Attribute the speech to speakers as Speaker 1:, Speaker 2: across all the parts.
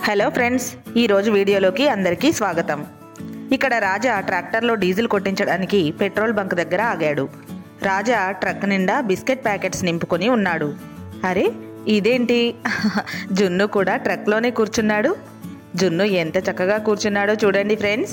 Speaker 1: hello friends ఈరోజు వీడియోలోకి అందరికీ స్వాగతం ఇక్కడ రాజా ట్రాక్టర్లో డీజిల్ కొట్టించడానికి పెట్రోల్ బంక్ దగ్గర ఆగాడు రాజా ట్రక్ నిండా బిస్కెట్ ప్యాకెట్స్ నింపుకొని ఉన్నాడు అరే ఇదేంటి జున్ను కూడా ట్రక్లోనే కూర్చున్నాడు జున్ను ఎంత చక్కగా కూర్చున్నాడో చూడండి ఫ్రెండ్స్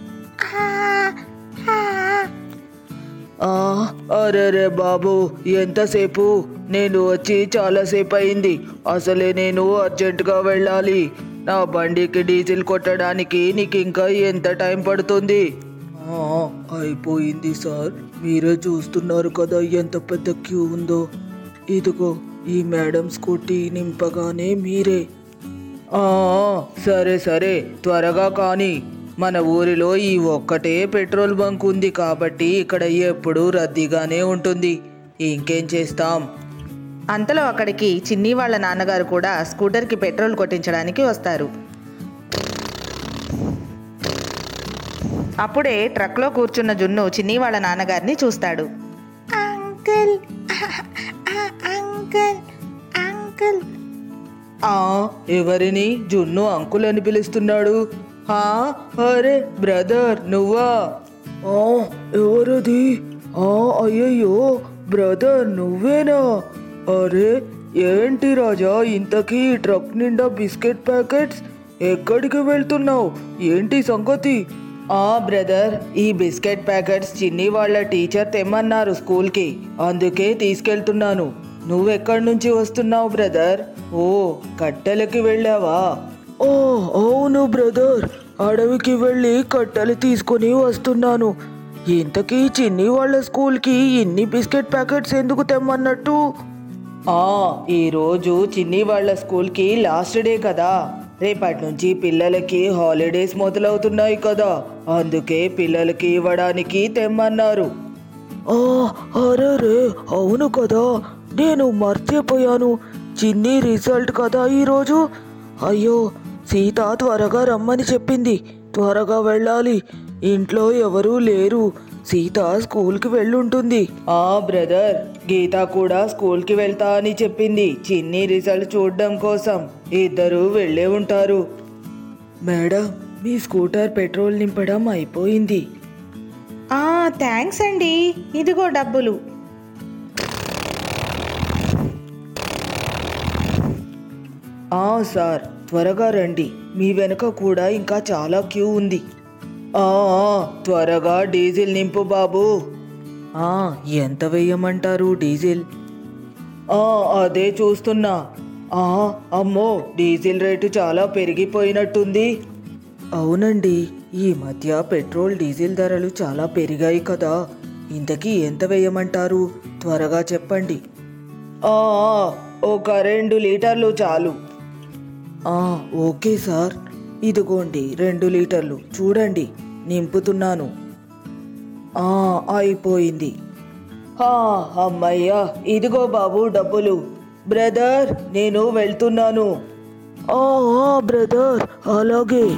Speaker 2: ఆ, అరెరే బాబు ఎంతసేపు నేను వచ్చి చాలాసేపు అయింది అసలే నేను అర్జెంటుగా వెళ్ళాలి నా బండికి డీజిల్ కొట్టడానికి నీకు ఇంకా ఎంత టైం పడుతుంది ఆ, అయిపోయింది సార్ మీరే చూస్తున్నారు కదా ఎంత పెద్ద క్యూ ఉందో ఇదిగో ఈ మేడం స్కూటీ నింపగానే మీరే ఆ, సరే సరే త్వరగా కానీ మన ఊరిలో ఈ ఒక్కటే పెట్రోల్ బంక్ ఉంది కాబట్టి ఇక్కడ ఎప్పుడూ రద్దీగానే ఉంటుంది ఇంకేం చేస్తాం
Speaker 1: అంతలో అక్కడికి చిన్ని వాళ్ళ నాన్నగారు కూడా స్కూటర్కి పెట్రోల్ కొట్టించడానికి వస్తారు అప్పుడే ట్రక్లో కూర్చున్న జున్ను చిన్ని వాళ్ళ నాన్నగారిని చూస్తాడు
Speaker 3: అంకుల్ అంకుల్ అంకుల్
Speaker 2: ఆ ఎవరిని జున్ను అంకుల్ అని పిలుస్తున్నాడు ఆ అరే బ్రదర్ నువ్వా ఆ ఎవరది ఆ అయ్యయ్యో బ్రదర్ నువ్వేనా అరే ఏంటి రాజా ఇంతకీ ఈ ట్రక్ నిండా బిస్కెట్ ప్యాకెట్స్ ఎక్కడికి వెళ్తున్నావు ఏంటి సంగతి ఆ బ్రదర్ ఈ బిస్కెట్ ప్యాకెట్స్ చిన్ని వాళ్ళ టీచర్ తెమ్మన్నారు స్కూల్కి అందుకే తీసుకెళ్తున్నాను నువ్వెక్కడి నుంచి వస్తున్నావు బ్రదర్ ఓ కట్టెలకి వెళ్ళావా ఓ అవును బ్రదర్ అడవికి వెళ్ళి కట్టెలు తీసుకొని వస్తున్నాను ఇంతకీ చిన్ని వాళ్ళ స్కూల్కి ఇన్ని బిస్కెట్ ప్యాకెట్స్ ఎందుకు తెమ్మన్నట్టు ఆ ఈరోజు చిన్ని వాళ్ళ స్కూల్కి లాస్ట్ డే కదా రేపటి నుంచి పిల్లలకి హాలిడేస్ మొదలవుతున్నాయి కదా అందుకే పిల్లలకి ఇవ్వడానికి తెమ్మన్నారు అరే అవును కదా నేను మర్చిపోయాను చిన్ని రిజల్ట్ కదా ఈరోజు అయ్యో సీత త్వరగా రమ్మని చెప్పింది త్వరగా వెళ్ళాలి ఇంట్లో ఎవరూ లేరు సీత స్కూల్కి వెళ్ళుంటుంది ఆ బ్రదర్ గీత కూడా స్కూల్కి వెళ్తా అని చెప్పింది చిన్ని రిజల్ట్ చూడడం కోసం ఇద్దరు వెళ్ళే ఉంటారు మేడం మీ స్కూటర్ పెట్రోల్ నింపడం అయిపోయింది
Speaker 1: ఆ థ్యాంక్స్ అండి ఇదిగో డబ్బులు
Speaker 2: ఆ సార్ త్వరగా రండి మీ వెనుక కూడా ఇంకా చాలా క్యూ ఉంది ఆ ఆ, త్వరగా డీజిల్ నింపు బాబు ఆ ఎంత వేయమంటారు డీజిల్ ఆ అదే చూస్తున్నా ఆ అమ్మో డీజిల్ రేటు చాలా పెరిగిపోయినట్టుంది అవునండి ఈ మధ్య పెట్రోల్ డీజిల్ ధరలు చాలా పెరిగాయి కదా ఇంతకీ ఎంత వేయమంటారు త్వరగా చెప్పండి ఆ ఆ, ఒక రెండు లీటర్లు చాలు ఆ, ఓకే సార్ ఇదిగోండి రెండు లీటర్లు చూడండి నింపుతున్నాను ఆ, అయిపోయింది ఆ, అమ్మయ్యా ఇదిగో బాబు డబ్బులు బ్రదర్ నేను వెళ్తున్నాను ఆ, ఆ, బ్రదర్ అలాగే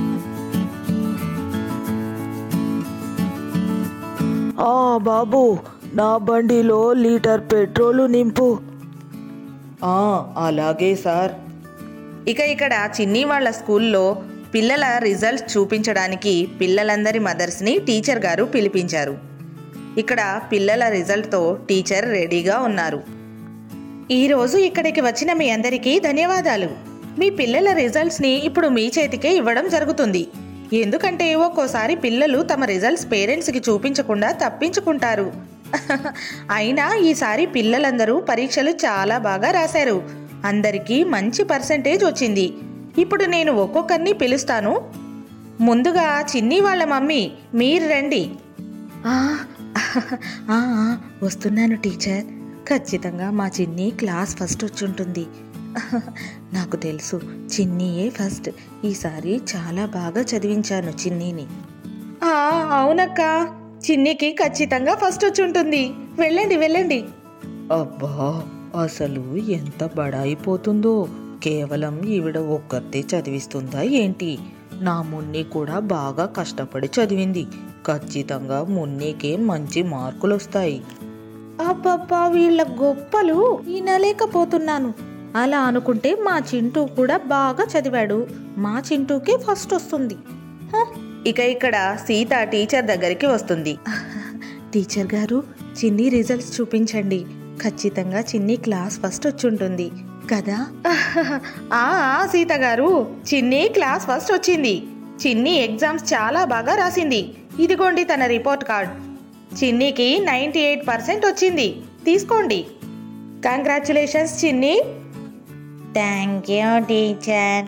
Speaker 2: ఆ బాబు నా బండిలో లీటర్ పెట్రోలు నింపు ఆ, అలాగే సార్
Speaker 1: ఇక ఇక్కడ చిన్ని వాళ్ళ స్కూల్లో పిల్లల రిజల్ట్స్ చూపించడానికి పిల్లలందరి మదర్స్ని టీచర్ గారు పిలిపించారు ఇక్కడ పిల్లల రిజల్ట్తో టీచర్ రెడీగా ఉన్నారు ఈరోజు ఇక్కడికి వచ్చిన మీ అందరికీ ధన్యవాదాలు మీ పిల్లల రిజల్ట్స్ని ఇప్పుడు మీ చేతికే ఇవ్వడం జరుగుతుంది ఎందుకంటే ఒక్కోసారి పిల్లలు తమ రిజల్ట్స్ పేరెంట్స్కి చూపించకుండా తప్పించుకుంటారు అయినా ఈసారి పిల్లలందరూ పరీక్షలు చాలా బాగా రాశారు అందరికీ మంచి పర్సంటేజ్ వచ్చింది ఇప్పుడు నేను ఒక్కొక్కరిని పిలుస్తాను ముందుగా చిన్ని వాళ్ళ మమ్మీ మీరు రండి ఆ, ఆ, ఆ, వస్తున్నాను టీచర్ ఖచ్చితంగా మా చిన్ని క్లాస్ ఫస్ట్ వచ్చుంటుంది నాకు తెలుసు చిన్నీయే ఫస్ట్ ఈసారి చాలా బాగా చదివించాను చిన్నీని ఆ, అవునక్క చిన్నికి ఖచ్చితంగా ఫస్ట్ వచ్చుంటుంది వెళ్ళండి వెళ్ళండి
Speaker 2: అబ్బా అసలు ఎంత బడాయిపోతుందో కేవలం ఈవిడ ఒక్కతే చదివిస్తుందా ఏంటి నా మున్ని కూడా బాగా కష్టపడి చదివింది ఖచ్చితంగా మున్నికే మంచి మార్కులు వస్తాయి
Speaker 1: అబ్బబ్బా వీళ్ళ గొప్పలు వినలేకపోతున్నాను అలా అనుకుంటే మా చింటూ కూడా బాగా చదివాడు మా చింటూకే ఫస్ట్ వస్తుంది హ, ఇక ఇక్కడ సీత టీచర్ దగ్గరికి వస్తుంది టీచర్ గారు చిన్ని రిజల్ట్స్ చూపించండి ఖచ్చితంగా చిన్ని క్లాస్ ఫస్ట్ వచ్చుంటుంది కదా ఆ ఆ, సీత గారు చిన్ని క్లాస్ ఫస్ట్ వచ్చింది చిన్ని ఎగ్జామ్స్ చాలా బాగా రాసింది ఇదిగోండి తన రిపోర్ట్ కార్డ్ చిన్నికి నైంటీ ఎయిట్ పర్సెంట్ వచ్చింది తీసుకోండి congratulations Chinni
Speaker 3: thank you teacher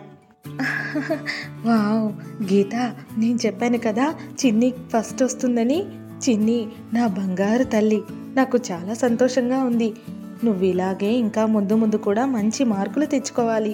Speaker 1: wow Geetha నేను చెప్పాను కదా చిన్ని ఫస్ట్ వస్తుందని చిన్ని నా బంగారు తల్లి నాకు చాలా సంతోషంగా ఉంది నువ్వు ఇలాగే ఇంకా ముందు ముందు కూడా మంచి మార్కులు తెచ్చుకోవాలి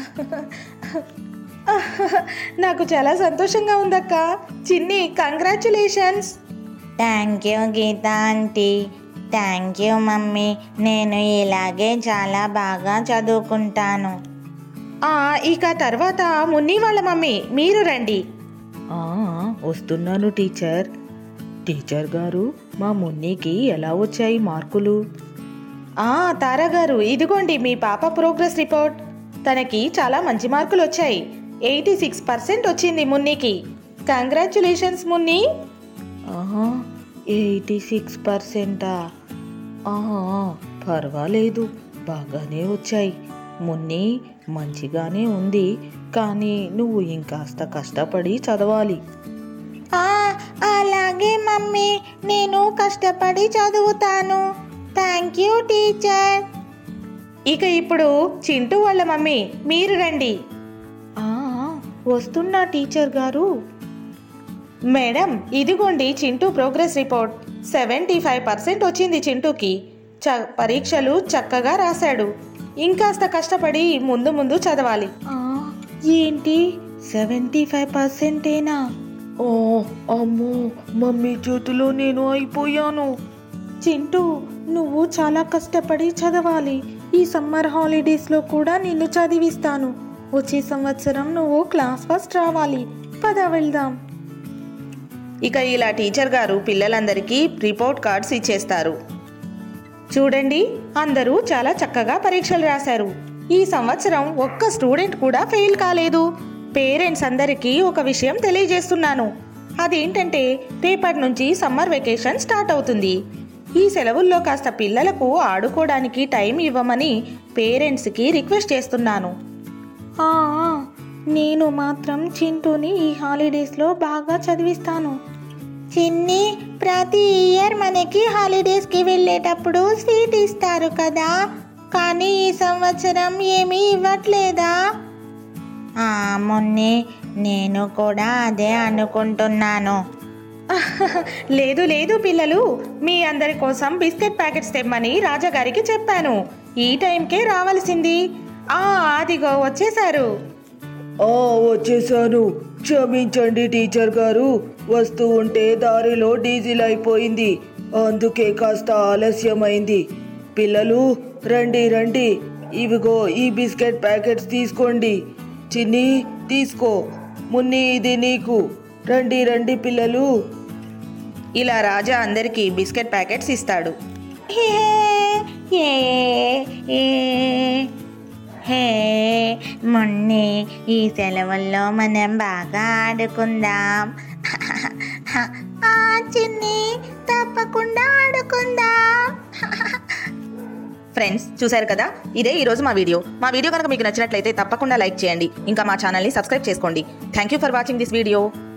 Speaker 1: నాకు చాలా సంతోషంగా ఉందక్క Chinni congratulations
Speaker 3: thank you Geetha aunty thank you mummy నేను ఇలాగే చాలా బాగా చదువుకుంటాను
Speaker 1: ఆ, ఇక తర్వాత మున్ని వాళ్ళ మమ్మీ మీరు రండి
Speaker 2: ఆ, వస్తున్నాను టీచర్ టీచర్ గారు మా మున్నికి ఎలా వచ్చాయి మార్కులు
Speaker 1: ఆ తారా గారు ఇదిగోండి మీ పాప ప్రోగ్రెస్ రిపోర్ట్ తనకి చాలా మంచి మార్కులు వచ్చాయి ఎయిటీ సిక్స్ పర్సెంట్ వచ్చింది మున్నికి కంగ్రాచులేషన్స్ మున్ని
Speaker 2: ఆహా ఎయిటీ సిక్స్ పర్సెంటా పర్వాలేదు బాగానే వచ్చాయి మున్ని మంచిగానే ఉంది కానీ నువ్వు ఇంకాస్త కష్టపడి చదవాలి
Speaker 3: ఆ, అలాగే మమ్మీ నేను కష్టపడి చదువుతాను థ్యాంక్ యూ టీచర్
Speaker 1: ఇక ఇప్పుడు చింటూ వాళ్ళ మమ్మీ మీరు రండి
Speaker 2: ఆ, వస్తున్నా టీచర్ గారు
Speaker 1: మేడం ఇదిగోండి Chintu progress report seventy five percent వచ్చింది చింటూకి చ పరీక్షలు చక్కగా రాశాడు ఇంకాస్త కష్టపడి ముందు ముందు చదవాలి
Speaker 2: ఆ, ఏంటి సెవెంటీ ఫైవ్ పర్సెంటేనా ఓ అమ్మో మమ్మీ చేతిలో నేను అయిపోయాను
Speaker 1: చింటూ నువ్వు చాలా కష్టపడి చదవాలి ఈ సమ్మర్ హాలిడేస్లో కూడా నిన్ను చదివిస్తాను వచ్చే సంవత్సరం నువ్వు క్లాస్ ఫస్ట్ రావాలి పద వెళ్దాం ఇక ఇలా టీచర్ గారు పిల్లలందరికీ రిపోర్ట్ కార్డ్స్ ఇచ్చేస్తారు చూడండి అందరూ చాలా చక్కగా పరీక్షలు రాశారు ఈ సంవత్సరం ఒక్క స్టూడెంట్ కూడా ఫెయిల్ కాలేదు పేరెంట్స్ అందరికీ ఒక విషయం తెలియజేస్తున్నాను అదేంటంటే రేపటి నుంచి సమ్మర్ వెకేషన్ స్టార్ట్ అవుతుంది ఈ సెలవుల్లో కాస్త పిల్లలకు ఆడుకోవడానికి టైం ఇవ్వమని పేరెంట్స్కి రిక్వెస్ట్ చేస్తున్నాను
Speaker 3: ఆ, ఆ, నేను మాత్రం చింటూని ఈ హాలిడేస్లో బాగా చదివిస్తాను చిన్ని ప్రతి ఇయర్ మనకి హాలిడేస్కి వెళ్ళేటప్పుడు స్వీట్ ఇస్తారు కదా కానీ ఈ సంవత్సరం ఏమీ ఇవ్వట్లేదా ఆ, మొన్నే నేను కూడా అదే అనుకుంటున్నాను
Speaker 1: లేదు లేదు పిల్లలు మీ అందరి కోసం బిస్కెట్ ప్యాకెట్స్ తెమ్మని రాజాగారికి చెప్పాను ఈ టైంకే రావాల్సింది ఆ అదిగో వచ్చేసారు
Speaker 2: ఆ వచ్చేసాను క్షమించండి టీచర్ గారు వస్తూ ఉంటే దారిలో డీజిల్ అయిపోయింది అందుకే కాస్త ఆలస్యమైంది పిల్లలు రండి రండి ఇవిగో ఈ బిస్కెట్ ప్యాకెట్స్ తీసుకోండి చిన్ని తీసుకో మున్ని ఇది నీకు రండి రండి పిల్లలు
Speaker 1: ఇలా రాజా అందరికీ బిస్కెట్ ప్యాకెట్స్ ఇస్తాడు
Speaker 3: హే ఏ ఏ హే మొన్నే ఈ సెలవుల్లో మనం బాగా ఆడుకుందాం ఆ చిన్ని తప్పకుండా ఆడుకుందాం
Speaker 1: ఫ్రెండ్స్ చూశారు కదా ఇదే ఈ రోజు మా వీడియో మా వీడియో కనుక మీకు నచ్చినట్లయితే తప్పకుండా లైక్ చేయండి ఇంకా మా ఛానల్ని సబ్స్క్రైబ్ చేసుకోండి thank you for watching this video